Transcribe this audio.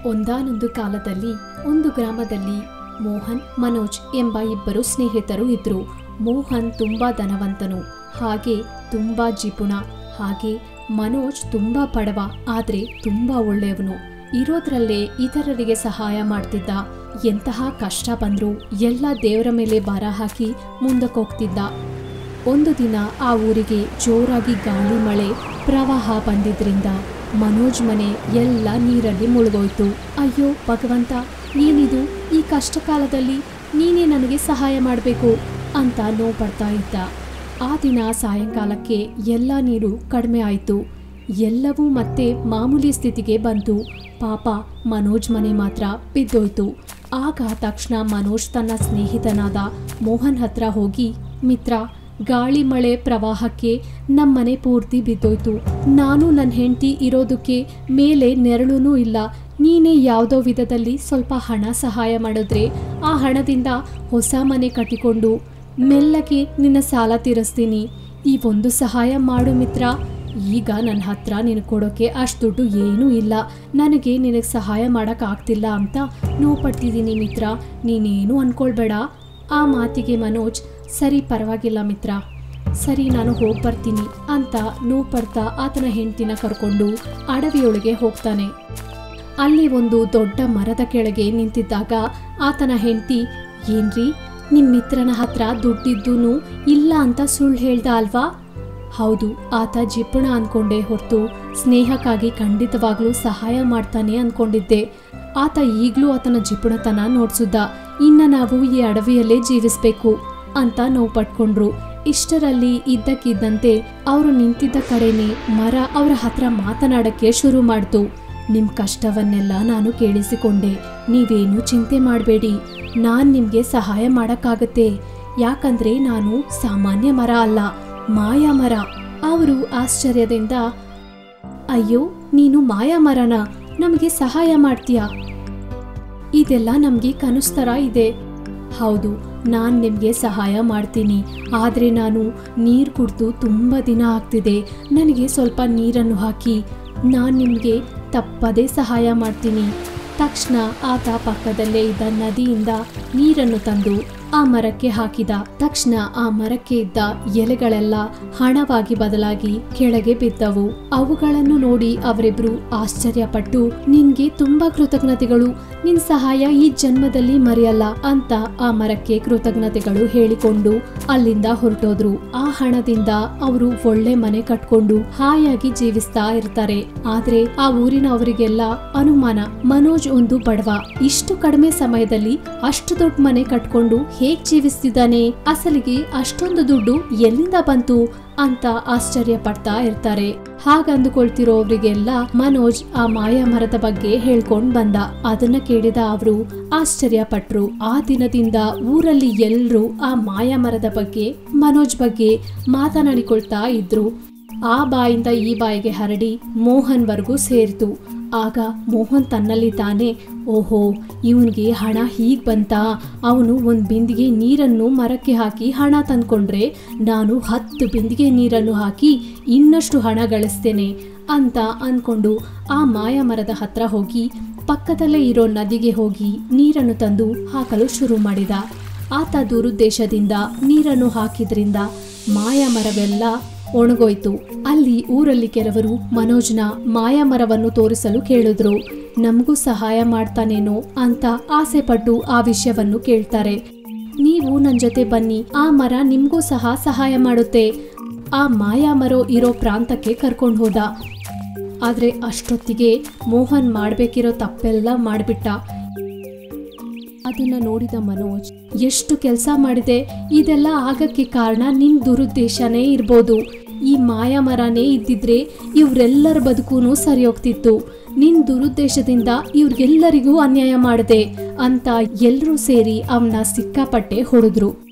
ಒಂದಾನೊಂದು ಕಾಲದಲ್ಲಿ ಒಂದು ಗ್ರಾಮದಲ್ಲಿ ಮೋಹನ್ ಮನೋಜ್ ಎಂಬ ಇಬ್ಬರು ಸ್ನೇಹಿತರು ಇದ್ರು ಮೋಹನ್ ತುಂಬಾ ಧನವಂತನು ಹಾಗೆ ತುಂಬಾ ಜಿಪುಣ ಹಾಗೆ ಮನೋಜ್ ತುಂಬಾ ಬಡವ ಆದ್ರೆ ತುಂಬಾ ಒಳ್ಳೆಯವನು ಇರೋದ್ರಲ್ಲೇ ಇತರರಿಗೆ ಸಹಾಯ ಮಾಡ್ತಿದ್ದ ಎಂತಹ ಕಷ್ಟ ಬಂದ್ರೂ ಎಲ್ಲ ದೇವರ ಮೇಲೆ ಭಾರ ಹಾಕಿ ಮುಂದಕ್ಕೋಗ್ತಿದ್ದ ಒಂದು ದಿನ ಆ ಊರಿಗೆ ಜೋರಾಗಿ ಗಾಳಿ ಮಳೆ ಪ್ರವಾಹ ಬಂದಿದ್ರಿಂದ ಮನೋಜ್ ಮನೆ ಎಲ್ಲ ನೀರಲ್ಲಿ ಮುಳುಗೋಯ್ತು ಅಯ್ಯೋ ಭಗವಂತ ನೀನಿದು ಈ ಕಷ್ಟ ಕಾಲದಲ್ಲಿ ನೀನೇ ನನಗೆ ಸಹಾಯ ಮಾಡಬೇಕು ಅಂತ ನೋವು ಪಡ್ತಾ ಇದ್ದ ಆ ದಿನ ಸಾಯಂಕಾಲಕ್ಕೆ ಎಲ್ಲ ನೀರು ಕಡಿಮೆ ಆಯಿತು ಎಲ್ಲವೂ ಮತ್ತೆ ಮಾಮೂಲಿ ಸ್ಥಿತಿಗೆ ಬಂತು ಪಾಪ ಮನೋಜ್ ಮನೆ ಮಾತ್ರ ಬಿದ್ದೋಯ್ತು ಆಗ ತಕ್ಷಣ ಮನೋಜ್ ತನ್ನ ಸ್ನೇಹಿತನಾದ ಮೋಹನ್ ಹತ್ರ ಹೋಗಿ ಮಿತ್ರ ಗಾಳಿ ಮಳೆ ಪ್ರವಾಹಕ್ಕೆ ನಮ್ಮನೆ ಪೂರ್ತಿ ಬಿದ್ದೋಯ್ತು ನಾನು ನನ್ನ ಹೆಂಡತಿ ಇರೋದಕ್ಕೆ ಮೇಲೆ ನೆರಳೂ ಇಲ್ಲ ನೀನೇ ಯಾವುದೋ ವಿಧದಲ್ಲಿ ಸ್ವಲ್ಪ ಹಣ ಸಹಾಯ ಮಾಡಿದ್ರೆ ಆ ಹಣದಿಂದ ಹೊಸ ಮನೆ ಕಟ್ಟಿಕೊಂಡು ಮೆಲ್ಲಗೆ ನಿನ್ನ ಸಾಲ ತೀರಿಸ್ತೀನಿ ಈ ಒಂದು ಸಹಾಯ ಮಾಡು ಮಿತ್ರ ಈಗ ನನ್ನ ಹತ್ರ ನಿನಗೆ ಕೊಡೋಕೆ ಅಷ್ಟು ದುಡ್ಡು ಏನೂ ಇಲ್ಲ ನನಗೆ ನಿನಗೆ ಸಹಾಯ ಮಾಡೋಕ್ಕಾಗ್ತಿಲ್ಲ ಅಂತ ನೋವು ಪಡ್ತಿದ್ದೀನಿ ಮಿತ್ರ ನೀನೇನು ಅನ್ಕೊಳ್ಬೇಡ ಆ ಮಾತಿಗೆ ಮನೋಜ್ ಸರಿ ಪರವಾಗಿಲ್ಲ ಮಿತ್ರ ಸರಿ ನಾನು ಹೋಗಿ ಬರ್ತೀನಿ ಅಂತ ನೋವು ಪಡ್ತಾ ಆತನ ಹೆಂಡ್ತಿನ ಕರ್ಕೊಂಡು ಅಡವಿಯೊಳಗೆ ಹೋಗ್ತಾನೆ ಅಲ್ಲಿ ಒಂದು ದೊಡ್ಡ ಮರದ ಕೆಳಗೆ ನಿಂತಿದ್ದಾಗ ಆತನ ಹೆಂಡತಿ ಏನ್ರಿ ನಿಮ್ಮ ಮಿತ್ರನ ಹತ್ರ ದುಡ್ಡಿದ್ದೂನು ಇಲ್ಲ ಅಂತ ಸುಳ್ಳು ಹೇಳ್ದ ಅಲ್ವಾ ಹೌದು ಆತ ಜಿಪ್ಪಣ ಅನ್ಕೊಂಡೆ ಹೊರತು ಸ್ನೇಹಕ್ಕಾಗಿ ಖಂಡಿತವಾಗ್ಲೂ ಸಹಾಯ ಮಾಡ್ತಾನೆ ಅನ್ಕೊಂಡಿದ್ದೆ ಆತ ಈಗಲೂ ಆತನ ಜಿಪುಣತನ ನೋಡ್ಸುದ್ದ ಇನ್ನ ನಾವು ಈ ಅಡವಿಯಲ್ಲೇ ಜೀವಿಸ್ಬೇಕು ಅಂತ ನೋವು ಪಟ್ಕೊಂಡ್ರು ಇಷ್ಟರಲ್ಲಿ ಇದ್ದಕ್ಕಿದ್ದಂತೆ ಅವರು ನಿಂತಿದ್ದ ಕಡೆನೆ ಮರ ಅವರ ಹತ್ರ ಮಾತನಾಡಕ್ಕೆ ಶುರು ಮಾಡ್ತು ನಿಮ್ ಕಷ್ಟವನ್ನೆಲ್ಲ ನಾನು ಕೇಳಿಸಿಕೊಂಡೆ ನೀವೇನು ಚಿಂತೆ ಮಾಡಬೇಡಿ ನಾನ್ ನಿಮ್ಗೆ ಸಹಾಯ ಮಾಡಕ್ಕಾಗತ್ತೆ ಯಾಕಂದ್ರೆ ನಾನು ಸಾಮಾನ್ಯ ಮರ ಅಲ್ಲ ಮಾಯಾ ಮರ ಅವರು ಆಶ್ಚರ್ಯದಿಂದ ಅಯ್ಯೋ ನೀನು ಮಾಯಾ ಮರನ ನಮಗೆ ಸಹಾಯ ಮಾಡ್ತೀಯಾ ಇದೆಲ್ಲ ನಮಗೆ ಕನಸ್ತರ ಇದೆ ಹೌದು ನಾನು ನಿಮಗೆ ಸಹಾಯ ಮಾಡ್ತೀನಿ ಆದರೆ ನಾನು ನೀರು ಕುಡ್ದು ತುಂಬ ದಿನ ಆಗ್ತಿದೆ ನನಗೆ ಸ್ವಲ್ಪ ನೀರನ್ನು ಹಾಕಿ ನಾನು ನಿಮಗೆ ತಪ್ಪದೇ ಸಹಾಯ ಮಾಡ್ತೀನಿ ತಕ್ಷಣ ಆತ ಪಕ್ಕದಲ್ಲೇ ಇದ್ದ ನದಿಯಿಂದ ನೀರನ್ನು ತಂದು ಆ ಮರಕ್ಕೆ ಹಾಕಿದ ತಕ್ಷಣ ಆ ಮರಕ್ಕೆ ಇದ್ದ ಎಲೆಗಳೆಲ್ಲ ಹಣವಾಗಿ ಬದಲಾಗಿ ಕೆಳಗೆ ಬಿದ್ದವು ಅವುಗಳನ್ನು ನೋಡಿ ಅವರಿಬ್ರು ಆಶ್ಚರ್ಯಪಟ್ಟು ನಿನ್ಗೆ ತುಂಬಾ ಕೃತಜ್ಞತೆಗಳು ನಿನ್ ಸಹಾಯ ಈ ಜನ್ಮದಲ್ಲಿ ಮರೆಯಲ್ಲ ಅಂತ ಆ ಮರಕ್ಕೆ ಕೃತಜ್ಞತೆಗಳು ಹೇಳಿಕೊಂಡು ಅಲ್ಲಿಂದ ಹೊರಟೋದ್ರು ಆ ಹಣದಿಂದ ಅವರು ಒಳ್ಳೆ ಮನೆ ಕಟ್ಕೊಂಡು ಹಾಯಾಗಿ ಜೀವಿಸ್ತಾ ಇರ್ತಾರೆ ಆದ್ರೆ ಆ ಊರಿನವರಿಗೆಲ್ಲ ಅನುಮಾನ ಮನೋಜ್ ಒಂದು ಬಡವ ಇಷ್ಟು ಕಡಿಮೆ ಸಮಯದಲ್ಲಿ ಅಷ್ಟು ದೊಡ್ಡ ಮನೆ ಕಟ್ಕೊಂಡು ಹೇಗ್ ಜೀವಿಸ್ತಿದ್ದಾನೆ ಅಸಲಿಗೆ ಅಷ್ಟೊಂದು ದುಡ್ಡು ಎಲ್ಲಿಂದ ಬಂತು ಅಂತ ಆಶ್ಚರ್ಯ ಪಡ್ತಾ ಇರ್ತಾರೆ ಹಾಗಂದುಕೊಳ್ತಿರೋವ್ರಿಗೆಲ್ಲ ಮನೋಜ್ ಆ ಮಾಯಾ ಮರದ ಬಗ್ಗೆ ಹೇಳ್ಕೊಂಡ್ ಬಂದ ಅದನ್ನ ಕೇಳಿದ ಅವರು ಆಶ್ಚರ್ಯ ಪಟ್ರು ಆ ದಿನದಿಂದ ಊರಲ್ಲಿ ಎಲ್ರೂ ಆ ಮಾಯಾ ಮರದ ಬಗ್ಗೆ ಮನೋಜ್ ಬಗ್ಗೆ ಮಾತನಾಡಿಕೊಳ್ತಾ ಇದ್ರು ಆ ಬಾಯಿಂದ ಈ ಬಾಯಿಗೆ ಹರಡಿ ಮೋಹನ್ವರೆಗೂ ಸೇರಿತು ಆಗ ಮೋಹನ್ ತನ್ನಲ್ಲಿ ತಾನೇ ಓಹೋ ಇವನಿಗೆ ಹಣ ಹೀಗ್ ಬಂತಾ ಅವನು ಒಂದು ಬಿಂದಿಗೆ ನೀರನ್ನು ಮರಕ್ಕೆ ಹಾಕಿ ಹಣ ತಂದ್ಕೊಂಡ್ರೆ ನಾನು ಹತ್ತು ಬಿಂದಿಗೆ ನೀರನ್ನು ಹಾಕಿ ಇನ್ನಷ್ಟು ಹಣ ಗಳಿಸ್ತೇನೆ ಅಂತ ಅನ್ಕೊಂಡು ಆ ಮಾಯಾ ಮರದ ಹತ್ರ ಹೋಗಿ ಪಕ್ಕದಲ್ಲೇ ಇರೋ ನದಿಗೆ ಹೋಗಿ ನೀರನ್ನು ತಂದು ಹಾಕಲು ಶುರು ಮಾಡಿದ ಆತ ದುರುದ್ದೇಶದಿಂದ ನೀರನ್ನು ಹಾಕಿದ್ರಿಂದ ಮಾಯಾ ಮರವೆಲ್ಲ ಒಣಗೋಯ್ತು ಅಲ್ಲಿ ಊರಲ್ಲಿ ಕೆಲವರು ಮನೋಜ್ನ ಮಾಯಾ ಮರವನ್ನು ತೋರಿಸಲು ಕೇಳಿದ್ರು ನಮಗೂ ಸಹಾಯ ಮಾಡ್ತಾನೇನೋ ಅಂತ ಆಸೆ ಪಟ್ಟು ಆ ವಿಷಯವನ್ನು ಕೇಳ್ತಾರೆ ನೀವು ನನ್ನ ಜೊತೆ ಬನ್ನಿ ಆ ಮರ ನಿಮ್ಗೂ ಸಹ ಸಹಾಯ ಮಾಡುತ್ತೆ ಆ ಮಾಯಾ ಮರ ಇರೋ ಪ್ರಾಂತಕ್ಕೆ ಕರ್ಕೊಂಡು ಹೋದ ಆದ್ರೆ ಅಷ್ಟೊತ್ತಿಗೆ ಮೋಹನ್ ಮಾಡ್ಬೇಕಿರೋ ತಪ್ಪೆಲ್ಲ ಮಾಡ್ಬಿಟ್ಟ ಅದನ್ನ ನೋಡಿದ ಮನೋಜ್ ಎಷ್ಟು ಕೆಲಸ ಮಾಡಿದೆ ಇದೆಲ್ಲ ಆಗಕ್ಕೆ ಕಾರಣ ನಿನ್ ದುರುದ್ದೇಶನೇ ಇರ್ಬೋದು ಈ ಮಾಯಾ ಮರನೇ ಇದ್ದಿದ್ರೆ ಇವ್ರೆಲ್ಲರ ಬದುಕೂನು ಸರಿ ಹೋಗ್ತಿತ್ತು ನಿನ್ ದುರುದ್ದೇಶದಿಂದ ಇವ್ರಿಗೆಲ್ಲರಿಗೂ ಅನ್ಯಾಯ ಮಾಡಿದೆ ಅಂತ ಎಲ್ರೂ ಸೇರಿ ಅವನ್ನ ಸಿಕ್ಕಾಪಟ್ಟೆ ಹೊಡೆದ್ರು